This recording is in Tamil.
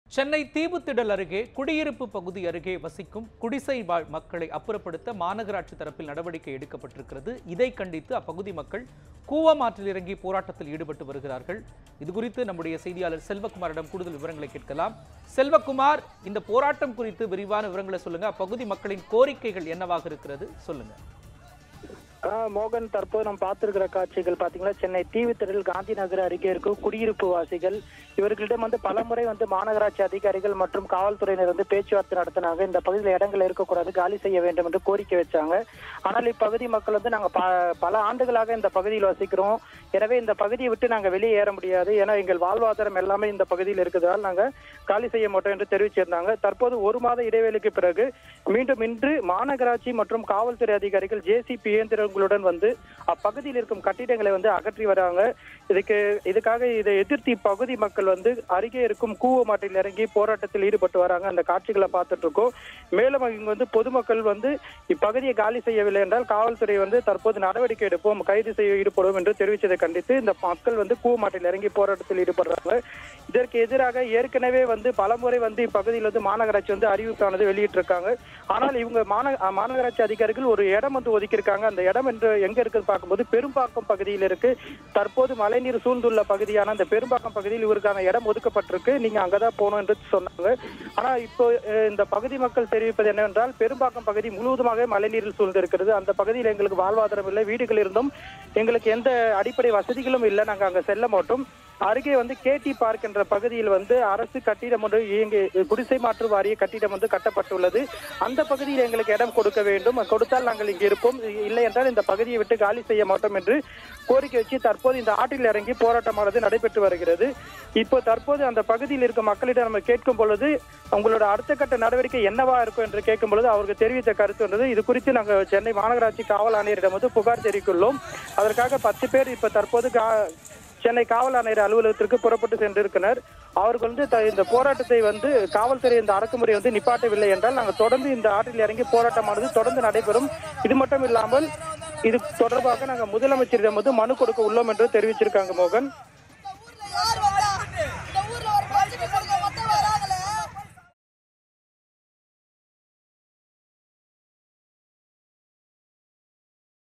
சென்னை தீவுத்திடல் அருகே குடியிருப்பு பகுதி அருகே வசிக்கும் குடிசை வாழ் மக்களை அப்புறப்படுத்த மாநகராட்சி தரப்பில் நடவடிக்கை எடுக்கப்பட்டிருக்கிறது இதை கண்டித்து அப்பகுதி மக்கள் கூவமாற்றில் இறங்கி போராட்டத்தில் ஈடுபட்டு வருகிறார்கள் இது குறித்து நம்முடைய செய்தியாளர் செல்வகுமாரிடம் கூடுதல் விவரங்களை கேட்கலாம் செல்வகுமார் இந்த போராட்டம் குறித்து விரிவான விவரங்களை சொல்லுங்க அப்பகுதி மக்களின் கோரிக்கைகள் என்னவாக இருக்கிறது சொல்லுங்க ஆஹ் மோகன் தற்போது நம்ம பார்த்திருக்கிற காட்சிகள் பாத்தீங்கன்னா சென்னை தீவுத்திடல் காந்தி நகர் அருகே இருக்கும் குடியிருப்பு வாசிகள் இவர்களிடம் வந்து பலமுறை வந்து மாநகராட்சி அதிகாரிகள் மற்றும் காவல்துறையினர் வந்து பேச்சுவார்த்தை நடத்தினாங்க இந்த பகுதியில் இடங்கள் இருக்கக்கூடாது காலி செய்ய வேண்டும் என்று கோரிக்கை வச்சாங்க ஆனால் இப்பகுதி மக்கள் வந்து நாங்க ப- பல ஆண்டுகளாக இந்த பகுதியில் வசிக்கிறோம் எனவே இந்த பகுதியை விட்டு நாங்க வெளியே ஏற முடியாது ஏன்னா எங்கள் வாழ்வாதாரம் எல்லாமே இந்த பகுதியில் இருக்குதால் நாங்க காலி செய்ய மாட்டோம் என்று தெரிவிச்சிருந்தாங்க தற்போது ஒரு மாத இடைவெளிக்கு பிறகு மீண்டும் இன்று மாநகராட்சி மற்றும் காவல்துறை அதிகாரிகள் ஜேசிபி இயந்திரங்களுடன் வந்து அப்பகுதியில் இருக்கும் கட்டிடங்களை வந்து அகற்றி வராங்க இதுக்கு இதுக்காக இதை எதிர்த்து இப்பகுதி மக்கள் வந்து அருகே இருக்கும் கூவமாட்டில் இறங்கி போராட்டத்தில் ஈடுபட்டு வராங்க அந்த காட்சிகளை பார்த்துட்டு இருக்கோம் மேலும் இங்க வந்து பொதுமக்கள் வந்து இப்பகுதியை காலி செய்யவில்லை என்றால் காவல்துறை வந்து தற்போது நடவடிக்கை எடுப்போம் கைது செய்ய ஈடுபடும் என்று தெரிவித்ததை கண்டித்து இந்த மக்கள் வந்து கூவமாட்டில் இறங்கி போராட்டத்தில் ஈடுபடுறாங்க இதற்கு எதிராக ஏற்கனவே வந்து பலமுறை வந்து இப்பகுதியில் வந்து மாநகராட்சி வந்து அறிவிப்பானது வெளியிட்டிருக்காங்க ஆனால் இவங்க மாந மாநகராட்சி அதிகாரிகள் ஒரு இடம் வந்து ஒதுக்கியிருக்காங்க அந்த இடம் என்று எங்க இருக்குன்னு பார்க்கும்போது பெரும்பாக்கம் பகுதியில் இருக்கு தற்போது மழைநீர் சூழ்ந்துள்ள பகுதியான அந்த பெரும்பாக்கம் பகுதியில் இவருக்கான இடம் ஒதுக்கப்பட்டிருக்கு நீங்க அங்கதான் போகணும் என்று சொன்னாங்க ஆனா இப்போ அஹ், இந்த பகுதி மக்கள் தெரிவிப்பது என்னவென்றால் பெரும்பாக்கம் பகுதி முழுவதுமாக மழைநீரில் சூழ்ந்து இருக்கிறது அந்த பகுதியில் எங்களுக்கு வாழ்வாதாரம் இல்லை வீடுகள் இருந்தும் எங்களுக்கு எந்த அடிப்படை வசதிகளும் இல்லை நாங்க அங்க செல்ல மாட்டோம் அருகே வந்து கேடி பார்க் என்ற பகுதியில் வந்து அரசு கட்டிடம் ஒன்று இயங்கி குடிசை மாற்று வாரிய கட்டிடம் வந்து கட்டப்பட்டுள்ளது அந்த பகுதியில் எங்களுக்கு இடம் கொடுக்க வேண்டும் கொடுத்தால் நாங்கள் இங்கு இருப்போம் இல்லை என்றால் இந்த பகுதியை விட்டு காலி செய்ய மாட்டோம் என்று கோரிக்கை வச்சு தற்போது இந்த ஆற்றில் இறங்கி போராட்டமானது நடைபெற்று வருகிறது இப்போ தற்போது அந்த பகுதியில் இருக்கும் மக்களிடம் நம்ம கேட்கும் பொழுது உங்களோட அடுத்த கட்ட நடவடிக்கை என்னவா இருக்கும் என்று கேட்கும் பொழுது அவருக்கு தெரிவித்த கருத்து வந்தது இது குறித்து நாங்கள் சென்னை மாநகராட்சி காவல் ஆணையரிடம் வந்து புகார் தெரிவித்துள்ளோம் அதற்காக பத்து பேர் இப்ப தற்போது கா- சென்னை காவல் ஆணையர் அலுவலகத்திற்கு புறப்பட்டு சென்றிருக்கிறார் அவர்கள் வந்து த- இந்த போராட்டத்தை வந்து காவல்துறை இந்த அடக்குமுறை வந்து நிப்பாட்டவில்லை என்றால் நாங்கள் தொடர்ந்து இந்த ஆற்றில் இறங்கி போராட்டமானது தொடர்ந்து நடைபெறும் இது மட்டும் இல்லாமல் இது தொடர்பாக நாங்கள் முதலமைச்சரிடம் வந்து மனு கொடுக்க உள்ளோம் என்று தெரிவிச்சிருக்காங்க மோகன்